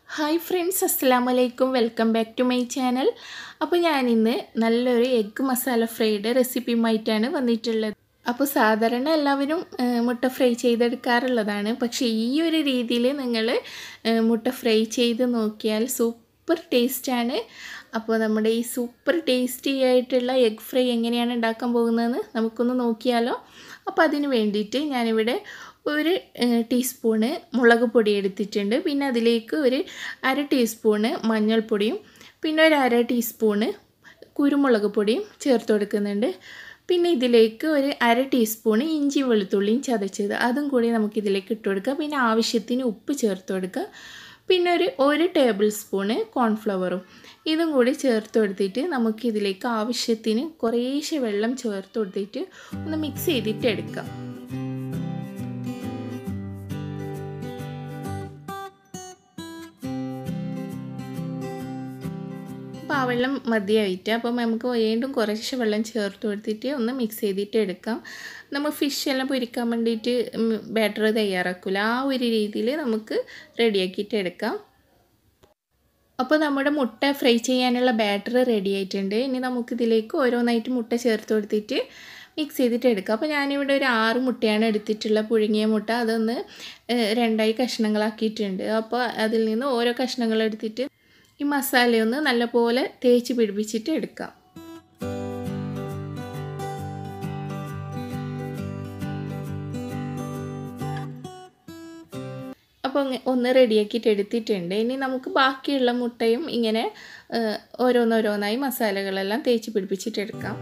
hi friends അസ്സാം വലൈക്കും welcome back to my channel അപ്പോൾ ഞാനിന്ന് നല്ലൊരു എഗ്ഗ് മസാല ഫ്രൈയുടെ റെസിപ്പിയുമായിട്ടാണ് വന്നിട്ടുള്ളത് അപ്പോൾ സാധാരണ എല്ലാവരും ആ, മുട്ട ഫ്രൈ ചെയ്തെടുക്കാറുള്ളതാണ് പക്ഷേ ഈ ഒരു രീതിയിൽ നിങ്ങൾ മുട്ട ഫ്രൈ ചെയ്ത് നോക്കിയാൽ സൂപ്പർ ടേസ്റ്റാണ് അപ്പോൾ നമ്മുടെ ഈ സൂപ്പർ ടേസ്റ്റി ആയിട്ടുള്ള എഗ് ഫ്രൈ എങ്ങനെയാണ് ഉണ്ടാക്കാൻ പോകുന്നതെന്ന് നമുക്കൊന്ന് നോക്കിയാലോ അപ്പോൾ അതിന് വേണ്ടിയിട്ട് ഞാനിവിടെ ഒരു ഏഹ്, ടീസ്പൂണ് മുളക് പൊടി എടുത്തിട്ടുണ്ട് പിന്നെ അതിലേക്ക് ഒരു അര ടീസ്പൂണ് മഞ്ഞൾപ്പൊടിയും പിന്നെ ഒരു അര ടീസ്പൂണ് കുരുമുളക് പൊടിയും ചേർത്ത് കൊടുക്കുന്നുണ്ട് പിന്നെ ഇതിലേക്ക് ഒരു അര ടീസ്പൂണ് ഇഞ്ചി വെളുത്തുള്ളിയും ചതച്ചത് അതും കൂടി നമുക്കിതിലേക്ക് ഇട്ട് കൊടുക്കുക പിന്നെ ആവശ്യത്തിന് ഉപ്പ് ചേർത്ത് കൊടുക്കുക പിന്നെ ഒരു ഒരു ടേബിൾ സ്പൂണ് കോൺഫ്ലവറും ഇതും കൂടി ചേർത്ത് കൊടുത്തിട്ട് നമുക്കിതിലേക്ക് ആവശ്യത്തിന് കുറേശ്ശെ വെള്ളം ചേർത്ത് കൊടുത്തിട്ട് ഒന്ന് മിക്സ് ചെയ്തിട്ട് എടുക്കാം അപ്പോൾ ആ വെള്ളം മതിയായിട്ട് അപ്പം നമുക്ക് വീണ്ടും കുറച്ച് വെള്ളം ചേർത്ത് കൊടുത്തിട്ട് ഒന്ന് മിക്സ് ചെയ്തിട്ട് എടുക്കാം നമ്മൾ ഫിഷ് എല്ലാം പൊരിക്കാൻ വേണ്ടിയിട്ട് ബാറ്റർ തയ്യാറാക്കില്ല ആ ഒരു രീതിയിൽ നമുക്ക് റെഡിയാക്കിയിട്ട് എടുക്കാം അപ്പോൾ നമ്മുടെ മുട്ട ഫ്രൈ ചെയ്യാനുള്ള ബാറ്റർ റെഡി ആയിട്ടുണ്ട് ഇനി നമുക്കിതിലേക്ക് ഓരോന്നായിട്ട് മുട്ട ചേർത്ത് കൊടുത്തിട്ട് മിക്സ് ചെയ്തിട്ട് എടുക്കാം അപ്പോൾ ഞാനിവിടെ ഒരു ആറ് മുട്ടയാണ് എടുത്തിട്ടുള്ള പുഴുങ്ങിയ മുട്ട അതൊന്ന് ഏഹ്, രണ്ടായി കഷ്ണങ്ങളാക്കിയിട്ടുണ്ട് അപ്പോൾ അതിൽ നിന്ന് ഓരോ കഷ്ണങ്ങൾ എടുത്തിട്ട് ഈ മസാലയൊന്ന് നല്ലപോലെ തേച്ച് പിടിപ്പിച്ചിട്ട് എടുക്കാം അപ്പോൾ അങ്ങ് ഒന്ന് റെഡിയാക്കിയിട്ട് എടുത്തിട്ടുണ്ട് ഇനി നമുക്ക് ബാക്കിയുള്ള മുട്ടയും ഇങ്ങനെ ഏഹ്, ഓരോന്നോരോന്നായി മസാലകളെല്ലാം തേച്ച് പിടിപ്പിച്ചിട്ട് എടുക്കാം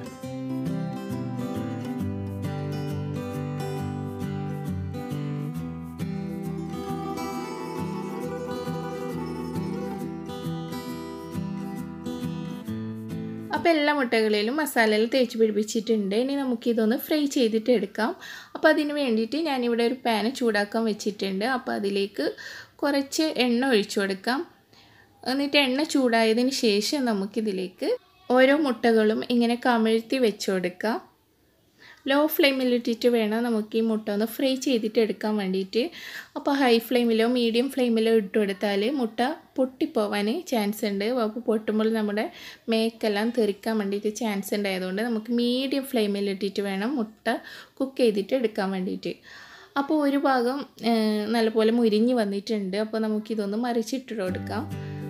അപ്പോൾ എല്ലാ മുട്ടകളിലും മസാലയിൽ തേച്ച് പിടിപ്പിച്ചിട്ടുണ്ട് ഇനി നമുക്കിതൊന്ന് ഫ്രൈ ചെയ്തിട്ട് എടുക്കാം അപ്പോൾ അതിന് വേണ്ടിയിട്ട് ഞാനിവിടെ ഒരു പാന് ചൂടാക്കാൻ വെച്ചിട്ടുണ്ട് അപ്പോൾ അതിലേക്ക് കുറച്ച് എണ്ണ ഒഴിച്ചു കൊടുക്കാം എന്നിട്ട് എണ്ണ ചൂടായതിന് ശേഷം നമുക്കിതിലേക്ക് ഓരോ മുട്ടകളും ഇങ്ങനെ കമിഴ്ത്തി വെച്ച് കൊടുക്കാം ലോ ഫ്ലെയിമിലിട്ടിട്ട് വേണം നമുക്ക് ഈ മുട്ട ഒന്ന് ഫ്രൈ ചെയ്തിട്ട് എടുക്കാൻ വേണ്ടിയിട്ട് അപ്പോൾ ഹൈ ഫ്ലെയിമിലോ മീഡിയം ഫ്ലെയിമിലോ ഇട്ട് കൊടുത്താൽ മുട്ട പൊട്ടിപ്പോവാൻ ചാൻസ് ഉണ്ട് അപ്പോൾ പൊട്ടുമ്പോൾ നമ്മുടെ മേക്കെല്ലാം തെറിക്കാൻ വേണ്ടിയിട്ട് ചാൻസ് ഉണ്ടായതുകൊണ്ട് നമുക്ക് മീഡിയം ഫ്ലെയിമിലിട്ടിട്ട് വേണം മുട്ട കുക്ക് ചെയ്തിട്ട് എടുക്കാൻ വേണ്ടിയിട്ട് അപ്പോൾ ഒരു ഭാഗം ഏഹ്, നല്ലപോലെ മുരിഞ്ഞ് വന്നിട്ടുണ്ട് അപ്പോൾ നമുക്കിതൊന്ന് മറിച്ചിട്ട് കൊടുക്കാം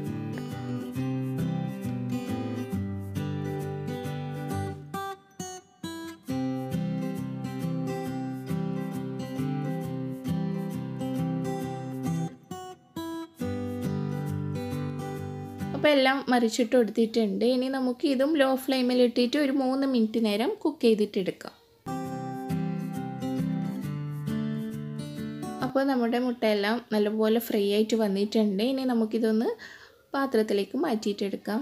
അപ്പോൾ എല്ലാം മറിച്ചിട്ട് കൊടുത്തിട്ടുണ്ട് ഇനി നമുക്ക് ഇതും ലോ ഫ്ലെയിമിൽ ഇട്ടിട്ട് ഒരു മൂന്ന് മിനിറ്റ് നേരം കുക്ക് ചെയ്തിട്ട് എടുക്കാം അപ്പോൾ നമ്മുടെ മുട്ടയെല്ലാം നല്ലപോലെ ഫ്രൈ ആയിട്ട് വന്നിട്ടുണ്ട് ഇനി നമുക്കിതൊന്ന് പാത്രത്തിലേക്ക് മാറ്റിയിട്ടെടുക്കാം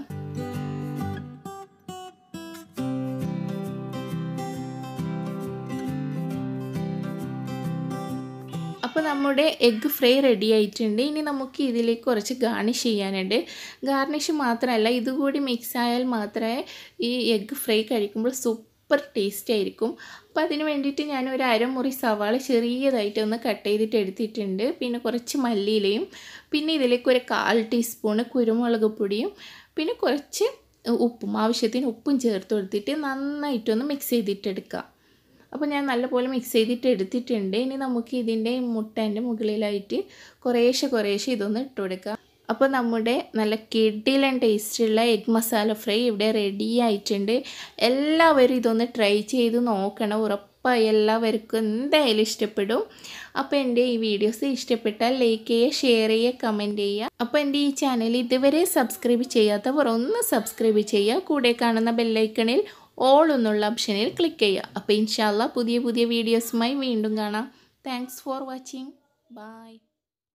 അപ്പോൾ നമ്മുടെ എഗ്ഗ് ഫ്രൈ റെഡി ആയിട്ടുണ്ട് ഇനി നമുക്ക് ഇതിലേക്ക് കുറച്ച് ഗാർണിഷ് ചെയ്യാനുണ്ട് ഗാർണിഷ് മാത്രമല്ല ഇതുകൂടി മിക്സ് ആയാൽ മാത്രമേ ഈ എഗ്ഗ് ഫ്രൈ കഴിക്കുമ്പോൾ സൂപ്പർ ടേസ്റ്റ് ആയിരിക്കും അപ്പോൾ അതിന് വേണ്ടിയിട്ട് ഞാൻ ഒരു അരമുറി സവാള ചെറിയതായിട്ട് ഒന്ന് കട്ട് ചെയ്തിട്ട് എടുത്തിട്ടുണ്ട് പിന്നെ കുറച്ച് മല്ലിയിലയും പിന്നെ ഇതിലേക്ക് ഒരു കാൽ ടീസ്പൂണ് കുരുമുളക് പൊടിയും പിന്നെ കുറച്ച് ഉപ്പും ആവശ്യത്തിന് ഉപ്പും ചേർത്ത് കൊടുത്തിട്ട് നന്നായിട്ടൊന്ന് മിക്സ് ചെയ്തിട്ടെടുക്കാം അപ്പോൾ ഞാൻ നല്ലപോലെ മിക്സ് ചെയ്തിട്ട് എടുത്തിട്ടുണ്ട് ഇനി നമുക്ക് ഇതിൻ്റെ മുട്ടേൻ്റെ മുകളിലായിട്ട് കുറേശ്ശെ കുറേശ്ശെ ഇതൊന്ന് ഇട്ട് കൊടുക്കാം അപ്പോൾ നമ്മുടെ നല്ല കിഡിലൻ ടേസ്റ്റുള്ള എഗ് മസാല ഫ്രൈ ഇവിടെ റെഡി ആയിട്ടുണ്ട് എല്ലാവരും ഇതൊന്ന് ട്രൈ ചെയ്ത് നോക്കണം ഉറപ്പായി എല്ലാവർക്കും എന്തായാലും ഇഷ്ടപ്പെടും അപ്പോൾ എൻ്റെ ഈ വീഡിയോസ് ഇഷ്ടപ്പെട്ടാൽ ലൈക്ക് ചെയ്യുക ഷെയർ ചെയ്യുക കമൻറ്റ് ചെയ്യുക അപ്പോൾ എൻ്റെ ഈ ചാനൽ ഇതുവരെ സബ്സ്ക്രൈബ് ചെയ്യാത്തവർ ഒന്ന് സബ്സ്ക്രൈബ് ചെയ്യുക കൂടെ കാണുന്ന ബെല്ലൈക്കണിൽ ഓൾ എന്നുള്ള ഓപ്ഷനിൽ ക്ലിക്ക് ചെയ്യുക അപ്പോൾ ഇൻഷാല്ല പുതിയ പുതിയ വീഡിയോസുമായി വീണ്ടും കാണാം താങ്ക്സ് ഫോർ വാച്ചിങ് ബൈ